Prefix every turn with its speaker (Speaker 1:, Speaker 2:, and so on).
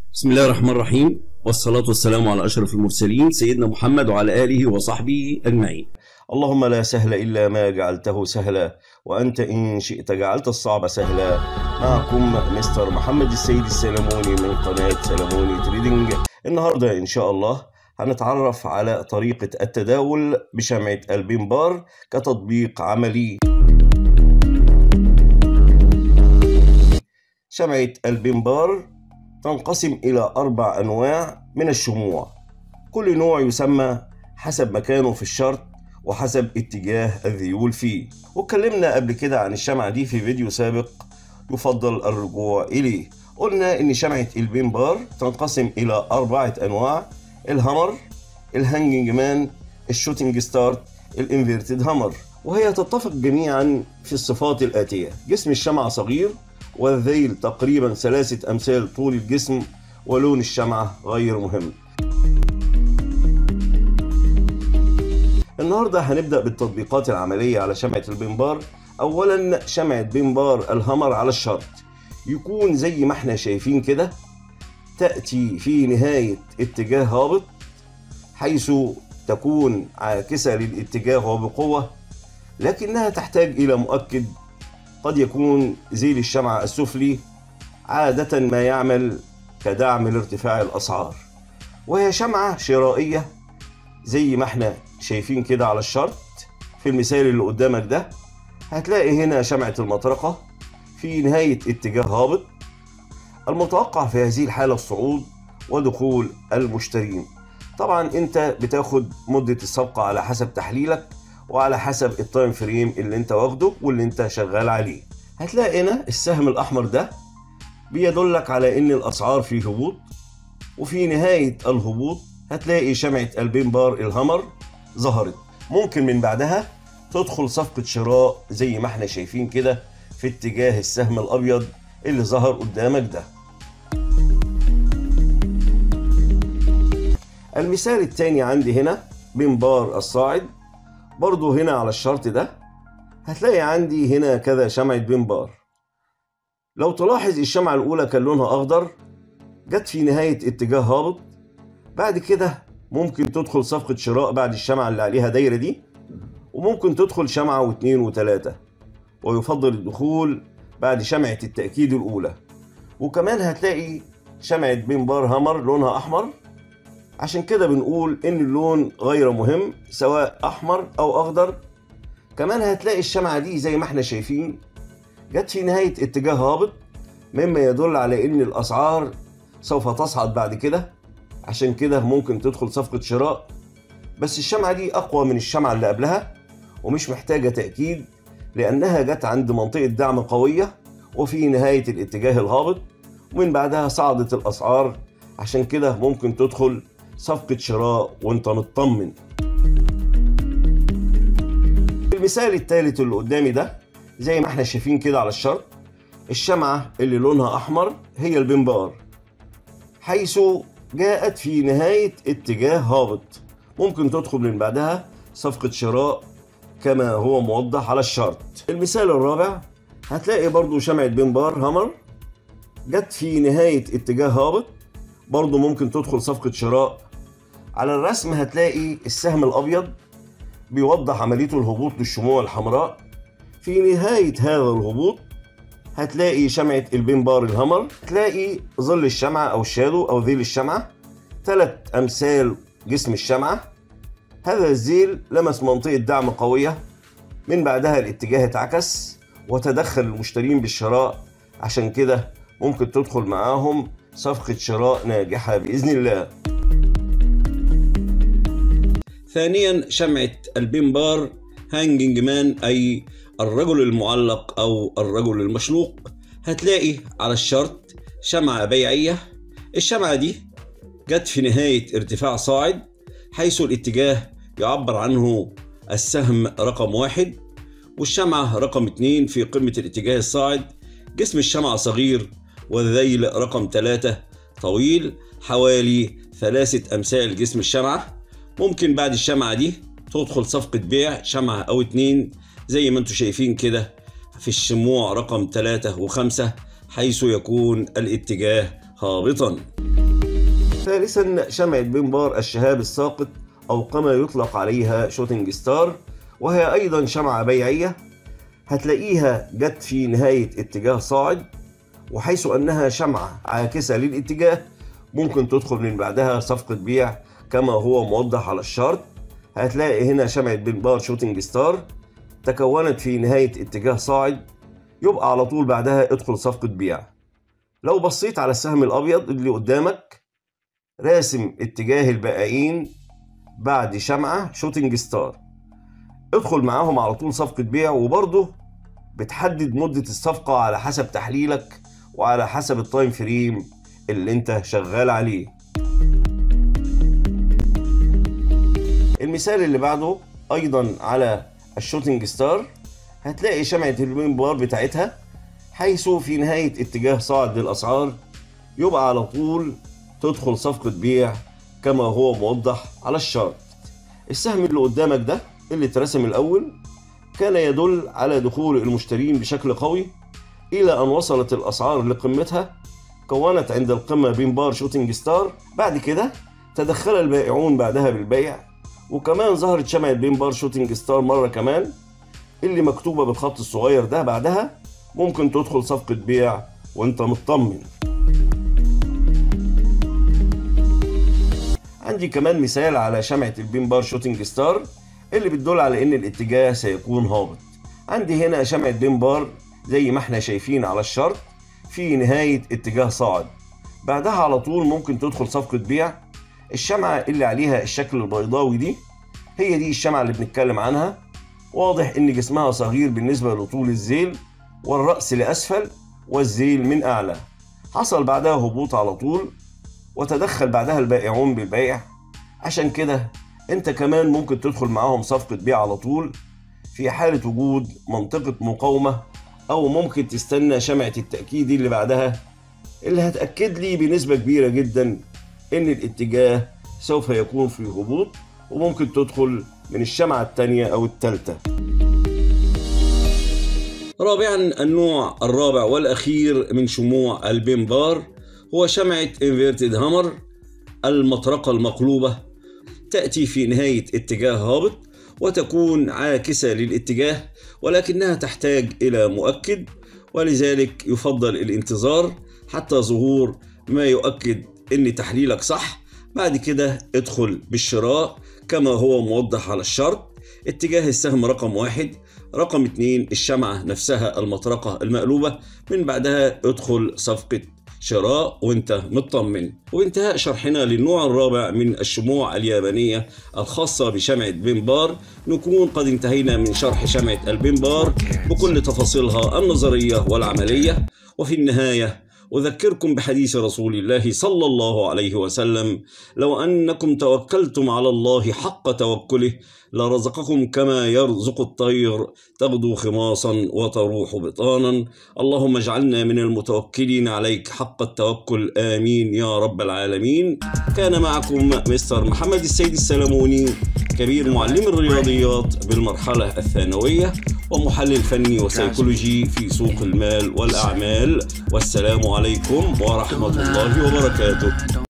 Speaker 1: بسم الله الرحمن الرحيم والصلاة والسلام على أشرف المرسلين سيدنا محمد وعلى آله وصحبه أجمعين
Speaker 2: اللهم لا سهل إلا ما جعلته سهلا وأنت إن شئت جعلت الصعب سهلا معكم مستر محمد السيد السلموني من قناة سلموني تريدنج النهاردة إن شاء الله هنتعرف على طريقة التداول بشمعة البنبار كتطبيق عملي شمعة البنبار تنقسم إلى أربع أنواع من الشموع كل نوع يسمى حسب مكانه في الشرط وحسب اتجاه الذيول فيه واتكلمنا قبل كده عن الشمعة دي في فيديو سابق يفضل الرجوع إليه قلنا إن شمعة البنبار تنقسم إلى أربعة أنواع الهامر الهانجنج مان الشوتنج ستارت الانفيرتد هامر وهي تتفق جميعا في الصفات الآتية جسم الشمعة صغير والذيل تقريبا ثلاثة أمثال طول الجسم ولون الشمعة غير مهم النهاردة هنبدأ بالتطبيقات العملية على شمعة البنبار أولا شمعة بنبار الهمر على الشرط يكون زي ما احنا شايفين كده تأتي في نهاية اتجاه هابط حيث تكون عاكسة للاتجاه وبقوة لكنها تحتاج إلى مؤكد قد يكون ذيل الشمعة السفلي عادة ما يعمل كدعم لارتفاع الأسعار وهي شمعة شرائية زي ما احنا شايفين كده على الشرط في المثال اللي قدامك ده هتلاقي هنا شمعة المطرقة في نهاية اتجاه هابط المتوقع في هذه الحالة الصعود ودخول المشترين طبعا انت بتاخد مدة السبقة على حسب تحليلك وعلى حسب التايم فريم اللي انت واخده واللي انت شغال عليه هتلاقي هنا السهم الاحمر ده بيدلك على ان الاسعار في هبوط وفي نهاية الهبوط هتلاقي شمعة البنبار الهمر ظهرت ممكن من بعدها تدخل صفقة شراء زي ما احنا شايفين كده في اتجاه السهم الابيض اللي ظهر قدامك ده المثال التاني عندي هنا بنبار الصاعد برضو هنا على الشرط ده هتلاقي عندي هنا كذا شمعة بنبار لو تلاحظ الشمعة الأولى كان لونها أخضر جت في نهاية اتجاه هابط بعد كده ممكن تدخل صفقة شراء بعد الشمعة اللي عليها دايرة دي وممكن تدخل شمعة واثنين وثلاثة ويفضل الدخول بعد شمعة التأكيد الأولى وكمان هتلاقي شمعة بنبار هامر لونها أحمر عشان كده بنقول ان اللون غير مهم سواء احمر او اخضر كمان هتلاقي الشمعة دي زي ما احنا شايفين جت في نهاية اتجاه هابط مما يدل على ان الاسعار سوف تصعد بعد كده عشان كده ممكن تدخل صفقة شراء بس الشمعة دي اقوى من الشمعة اللي قبلها ومش محتاجة تأكيد لانها جت عند منطقة دعم قوية وفي نهاية الاتجاه الهابط ومن بعدها صعدت الاسعار عشان كده ممكن تدخل صفقة شراء وانت مطمن المثال الثالث اللي قدامي ده زي ما احنا شايفين كده على الشرط الشمعة اللي لونها أحمر هي البنبار حيث جاءت في نهاية اتجاه هابط ممكن تدخل من بعدها صفقة شراء كما هو موضح على الشرط المثال الرابع هتلاقي برضو شمعة بنبار هامر جت في نهاية اتجاه هابط برضو ممكن تدخل صفقة شراء على الرسم هتلاقي السهم الأبيض بيوضح عملية الهبوط للشموع الحمراء في نهاية هذا الهبوط هتلاقي شمعة البنبار الهمر هتلاقي ظل الشمعة أو الشادو أو ذيل الشمعة ثلاث أمثال جسم الشمعة هذا الذيل لمس منطقة دعم قوية من بعدها الاتجاه اتعكس وتدخل المشترين بالشراء عشان كده ممكن تدخل معاهم صفقة شراء ناجحة بإذن الله
Speaker 1: ثانيا شمعة البنبار هانجنج مان أي الرجل المعلق أو الرجل المشلوق هتلاقي على الشرط شمعة بيعية الشمعة دي جت في نهاية ارتفاع صاعد حيث الاتجاه يعبر عنه السهم رقم واحد والشمعة رقم اتنين في قمة الاتجاه الصاعد جسم الشمعة صغير والذيل رقم ثلاثة طويل حوالي ثلاثة أمثال جسم الشمعة ممكن بعد الشمعة دي تدخل صفقة بيع شمعة أو اتنين زي ما انتم شايفين كده في الشموع رقم ثلاثة وخمسة حيث يكون الاتجاه هابطا
Speaker 2: ثالثا شمعة بنبار الشهاب الساقط أو كما يطلق عليها شوتنج ستار وهي أيضا شمعة بيعية هتلاقيها جت في نهاية اتجاه صاعد وحيث أنها شمعة عاكسة للاتجاه ممكن تدخل من بعدها صفقة بيع كما هو موضح على الشارت هتلاقي هنا شمعة بنبار شوتنج ستار تكونت في نهاية اتجاه صاعد يبقى على طول بعدها ادخل صفقة بيع لو بصيت على السهم الأبيض اللي قدامك راسم اتجاه البائعين بعد شمعة شوتنج ستار ادخل معاهم على طول صفقة بيع وبرضه بتحدد مدة الصفقة على حسب تحليلك وعلى حسب التايم فريم اللي انت شغال عليه المثال اللي بعده ايضا على الشوتنج ستار هتلاقي شمعة المين بار بتاعتها حيث في نهاية اتجاه صاعد للأسعار يبقى على طول تدخل صفقة بيع كما هو موضح على الشارت السهم اللي قدامك ده اللي اترسم الأول كان يدل على دخول المشترين بشكل قوي إلى أن وصلت الأسعار لقمتها كونت عند القمة بين بار شوتنج ستار بعد كده تدخل البائعون بعدها بالبيع وكمان ظهرت شمعة بين بار شوتنج ستار مرة كمان اللي مكتوبة بالخط الصغير ده بعدها ممكن تدخل صفقة بيع وانت مطمن عندي كمان مثال على شمعة البين بار شوتنج ستار اللي بتدل على ان الاتجاه سيكون هابط عندي هنا شمعة بين بار زي ما احنا شايفين على الشرط في نهاية اتجاه صاعد بعدها على طول ممكن تدخل صفقة بيع الشمعة اللي عليها الشكل البيضاوي دي هي دي الشمعة اللي بنتكلم عنها واضح ان جسمها صغير بالنسبة لطول الذيل والرأس لأسفل والذيل من أعلى حصل بعدها هبوط على طول وتدخل بعدها البائعون بالبيع عشان كده انت كمان ممكن تدخل معاهم صفقة بيع على طول في حالة وجود منطقة مقاومة أو ممكن تستنى شمعة التأكيد اللي بعدها اللي هتأكد لي بنسبة كبيرة جدا إن الاتجاه سوف يكون في هبوط وممكن تدخل من الشمعة التانية أو التالتة
Speaker 1: رابعا النوع الرابع والأخير من شموع البنبار هو شمعة انفيرتد هامر المطرقة المقلوبة تأتي في نهاية اتجاه هابط وتكون عاكسة للاتجاه ولكنها تحتاج إلى مؤكد ولذلك يفضل الانتظار حتى ظهور ما يؤكد ان تحليلك صح بعد كده ادخل بالشراء كما هو موضح على الشرط اتجاه السهم رقم واحد رقم اتنين الشمعة نفسها المطرقة المقلوبة من بعدها ادخل صفقة شراء وانت مطمن وبانتهاء شرحنا للنوع الرابع من الشموع اليابانية الخاصة بشمعة بنبار نكون قد انتهينا من شرح شمعة البنبار بكل تفاصيلها النظرية والعملية وفي النهاية أذكركم بحديث رسول الله صلى الله عليه وسلم لو أنكم توكلتم على الله حق توكله لرزقكم كما يرزق الطير تغدو خماصا وتروح بطانا اللهم اجعلنا من المتوكلين عليك حق التوكل آمين يا رب العالمين كان معكم مستر محمد السيد السلموني كبير معلم الرياضيات بالمرحلة الثانوية ومحلل فني وسيكولوجي في سوق المال والأعمال والسلام عليكم ورحمة الله وبركاته